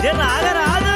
రాగరాదు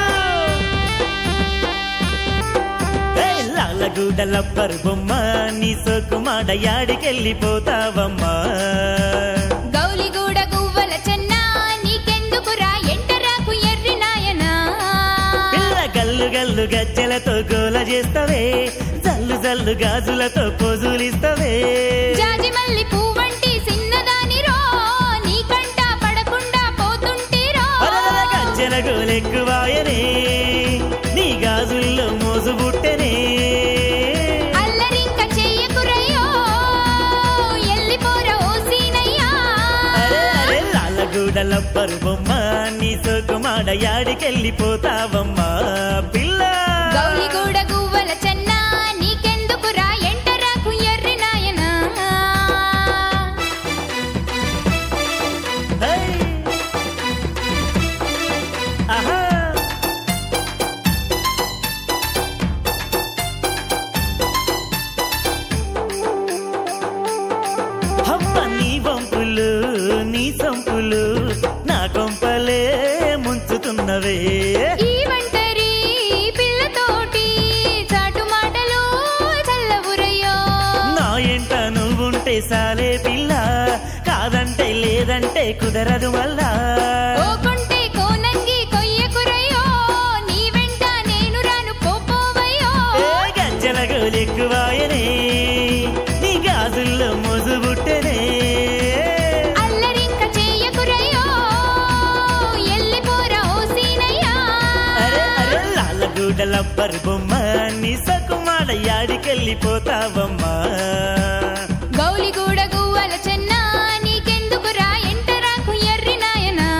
ఏయ్, లాలగూడ లబ్బరు బొమ్మ నీ సోకు మాడ యాడికెళ్ళిపోతావమ్మా గౌలిగూడ గువ్వల చెన్న నీకెందుకురా ఎంటరాకు ఎర్రి నాయనా పిల్ల గల్లు గల్లు గజ్జలతో గోల చేస్తవే జల్లు జల్లు గాజులతో పోజులిస్తవే జాజి మల్లి పువ్వంటి సిన్నదాని రో నీ కంట పడకుండా పోతుంటిరో అరల గజ్జల గోలెక్కువాయనే నీ గాజుల్లో మోజు బుట్టెనే అల్లరింక చెయ్యకురయ్యో ఎల్లిపోర ఓ సీనయ్యా అరే అరే లాలగూడ లబ్బరు బొమ్మ నీ సోకు మాడ యాడికెళ్ళిపోతావమ్మా పిల్ల గౌలిగూడ గువ్వల చెన్న నీకెందుకురా ఎంటరాకు ఎర్రి నాయనా హై! ఆహా! హమ్మ నీ వంపులు నీ సంపులు నా కొంపలే ముంచుతున్నవే ఈ ఒంటరి పిల్లతోటి చాటు మాటలు చల్లవురయ్యో నా ఎంట నువ్వుంటే సాలే పిల్ల కాదంటే లేదంటే కుదరదు మళ్ళా ఓ కొంటే కోనంగి కొయ్యకురయ్యో నీ వెంట నేను రాను పోపోవయ్యో ఏ గజ్జల గోలెక్కువాయనే నీ గాజుల్లో మోజు బుట్టెనే అల్లరింక చెయ్యకురయ్యో ఎల్లిపోరా ఓ సీనయ్యా అరే అరే లాలగూడ లబ్బరు బొమ్మ నీ సకుమాడ యాడికెళ్ళిపోతావమ్మా గౌలిగూడ గువ్వల చెన్న నీకెందుకురా ఎంటరాకు ఎర్రి నాయనా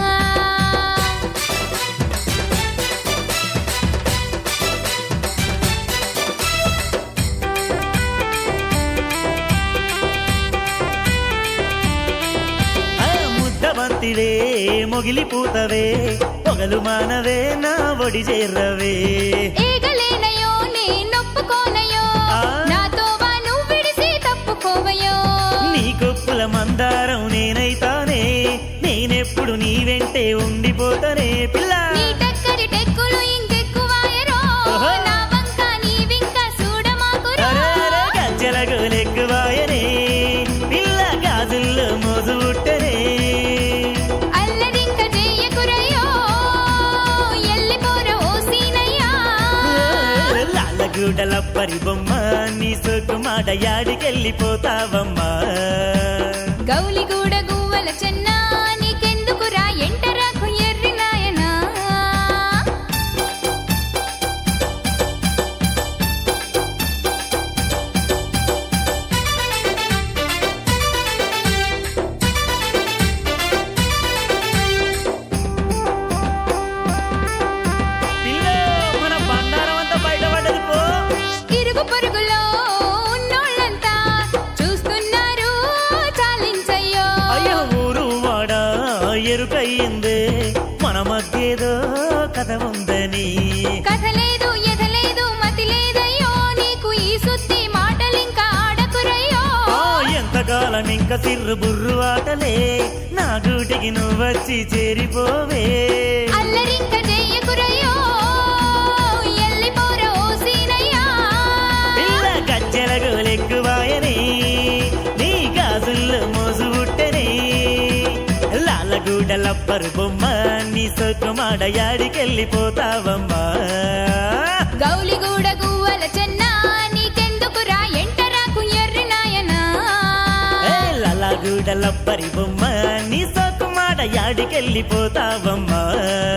ఆ ముద్దబంతివే మొగిలిపూతవే పొగలు మానవే నా ఒడి చేర్రవే ఏగలేనయో నే నొప్పుకోనయో ఆ. నాతో వా నువ్వు విడిసి తప్పుకోవయో నీ కొప్పుల మందారం నేనైతానే నేనెప్పుడు నీ వెంటే ఉండిపోతానే పిల్ల నీ టక్కరి టెక్కులు ఇంకెక్కువాయరో ఓహో. నా వంక నీవింక చూడమాకురో అరే అరే గజ్జల గోలెక్కువాయనే పిల్ల గాజుల్లో మోజు బుట్టనే అల్లరింక చెయ్యకురయ్యో ఎల్లిపోరా ఓ సీనయ్యా లాలగూడల పరి బొమ్మ నీ సోకు మాడ యాడికెళ్ళిపోతావమ్మా గౌలిగూడ గువ్వల చెన్న నీకెందుకురా ఎంటరాకు ఎర్రి నాయనా పిల్ల మన బండారం అంతా బయటపడ్డది పో ఇరుగు పొరుగులో ఉన్నోళ్ళంతా చూస్తున్నారు చాలించయ్యో అయ్యో ఊరు వాడ ఎరుకయ్యిందే మన మధ్యేదో కథ ఉందని కథ లేదు ఎథ లేదు మతి లేదయ్యో నీకు ఈ సుత్తి మాటలింకా ఆడకురయ్యో ఆ, ఎంతకాలం ఇంకా సిర్రు బుర్రు ఆటలే నా గూటికి నువ్వొచ్చి చేరిపోవే అల్లరింక చెయ్యకురయ్యో ఎల్లిపోరా ఓ సీనయ్యా పిల్ల గజ్జల గోలెక్కువాయని నీ గాజుల్లో మోజు బుట్టని లాలగూడ లబ్బరు బొమ్మ నీ సొక్కుమాడ యాడికెళ్ళిపోతావమ్మా గౌలిగూడ గువ్వల చెన్న నీకెందుకురా ఎంటరాకు ఎర్రి నాయనా ఏ లలాగూడ లబ్బరి బొమ్మ నీ సొక్కుమాడ యాడికెళ్ళిపోతావమ్మా